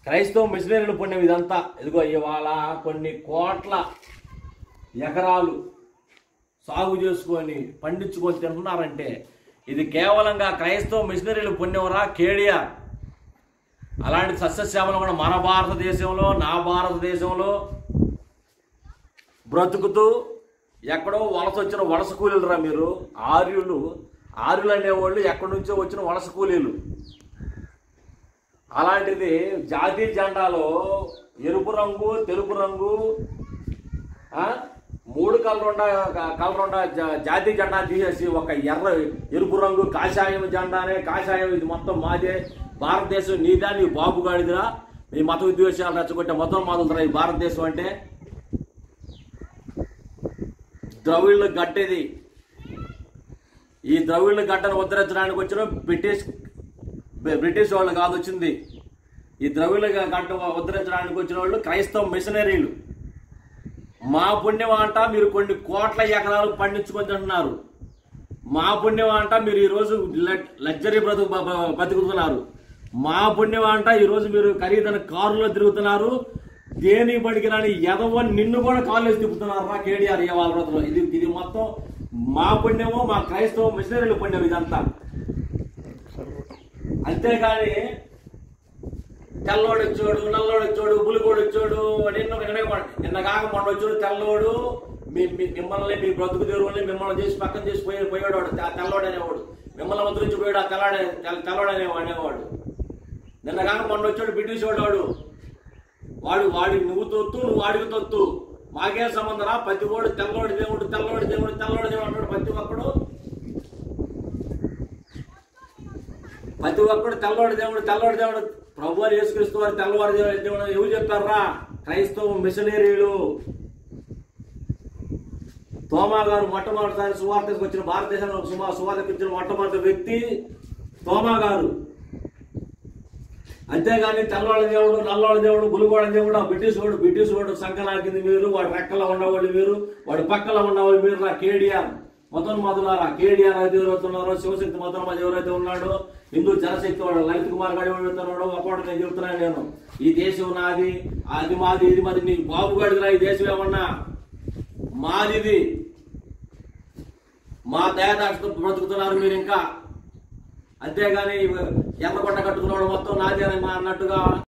క్రైస్తవ మిషనరీలు పుణ్యం ఇదంతా ఇదిగో ఇవాళ కొన్ని కోట్ల ఎకరాలు సాగు చేసుకొని పండించుకొని తింటున్నారంటే ఇది కేవలంగా క్రైస్తవ మిషనరీలు పుణ్యంరా కేడిఆర్ అలాంటి సస్యశ్యామలు కూడా మన భారతదేశంలో నా భారతదేశంలో బ్రతుకుతూ ఎక్కడో వలస వచ్చిన వలస కూలీలురా మీరు ఆర్యులు ఆర్యులు అనేవాళ్ళు ఎక్కడి నుంచో వచ్చిన వలస కూలీలు అలాంటిది జాతీయ జెండాలో ఎరుపు రంగు తెలుపు రంగు ఆ, మూడు కలర్ ఉండ కలర్ ఉండ జా- జాతీయ జెండా తీసేసి ఒక ఎర్ర ఎరుపు రంగు కాషాయం జెండానే కాషాయం ఇది మొత్తం మాదే భారతదేశం నీదా నీ బాబుగాడిదిరా మీ మత విద్వేషాలు రెచ్చగొట్టే మొత్తం మాదులుతురా ఈ భారతదేశం అంటే ద్రవిళ్ళు గట్టేది ఈ ద్రవిళ్ళ గడ్డను ఉద్ధరించడానికి వచ్చిన బ్రిటిష్ బ్రిటిష్ వాళ్ళు కాదు వచ్చింది ఈ ద్రవిళ్ళ గడ్డ ఉద్ధరించడానికి వచ్చిన వాళ్ళు క్రైస్తవ మిషనరీలు మా పుణ్యం అంట మీరు కొన్ని కోట్ల ఎకరాలు పండించుకొని తింటున్నారు మా పుణ్యం అంట మీరు ఈరోజు లగ్- లగ్జరీ బ్రతుకు బ- బ- బతుకుతున్నారు మా పుణ్యం అంట ఈరోజు మీరు ఖరీదైన కారులో తిరుగుతున్నారు దేని పడికి రాని ఎదవ నిన్ను కూడా కాలేజ్ తిప్పుతున్నారు రా కేడీఆర్ ఇవాళ రోజులో ఇది ఇది మొత్తం మా పుణ్యమో మా క్రైస్తవ మిషనరీల పుణ్యం ఇదంతా అంతేగాని తెల్లోడు వచ్చాడు నల్లోడు వచ్చాడు బులిగోడు వచ్చాడు నిన్న నిన్న- నిన్న కాక మొన్న వచ్చాడు తెల్లోడు మీ మీ- మిమ్మల్ని మీ బ్రతుకు తెరువుని మిమ్మల్ని చేసి పక్కన చేసి పోయి పోయాడు వాడు తె- తెల్లోడు అనేవాడు మిమ్మల్ని ముద్రించి పోయాడు ఆ తెల్లాడే తెల్- తెల్లోడు అనేవాడు అనేవాడు నిన్న కాక మొన్న వచ్చాడు బ్రిటిష్ వాడు వాడు వాడు వాడి నువ్వు తొత్తు నువ్వు వాడికి తొత్తు మాకేం సంబంధం రా ప్రతి ఓడు తెల్లోడి దేవుడు తెల్లోడి దేవుడు తెల్లోడి దేవుడు అంటాడు ప్రతి ఒక్కడు ప్రతి ఒక్కడు తెల్లవాడు దేవుడు తెల్లవాడు దేవుడు ప్రభు వారు యేసుక్రీస్తు వారు తెల్లవారు దేవుడు దేవుడు ఎవరు చెప్పారా క్రైస్తవ మిషనరీలు తోమా గారు మొట్టమొదటిసారి సువార్తకు వచ్చిన భారతదేశంలో సుమా సువార్తకు వచ్చిన మొట్టమొదటి వ్యక్తి తోమా గారు అంతేగాని తెల్లవాళ్ళ దేవుడు నల్లవాళ్ళ దేవుడు గులుగోడ దేవుడు ఆ బ్రిటిష్ వాడు బ్రిటిష్ వాడు సంకనాకింది మీరు వాడి రెక్కలో ఉన్నవాళ్ళు మీరు వాడి పక్కలో ఉన్నవాళ్ళు మీరు నా కేడిఆర్ మొదలు మొదలారా కేడిఆర్ అయితే ఎవరైతున్నారో శివశక్తి మొదలు మధ్య ఎవరైతే ఉన్నాడో హిందూ జనశక్తి వాడు లలిత్ కుమార్ గారు ఎవరైతున్నాడో ఒకటి నేను చెబుతున్నాను నేను ఈ దేశం నాది అది మాది ఇది మాది నీ బాబు గడిదిరా ఈ దేశం ఏమన్నా మాదిది మా దయాదాక్షతో బ్రతుకుతున్నారు మీరు ఇంకా అంతేగాని ఎర్రగొండ కట్టుకున్నాడు మొత్తం నాదే అని మా అన్నట్టుగా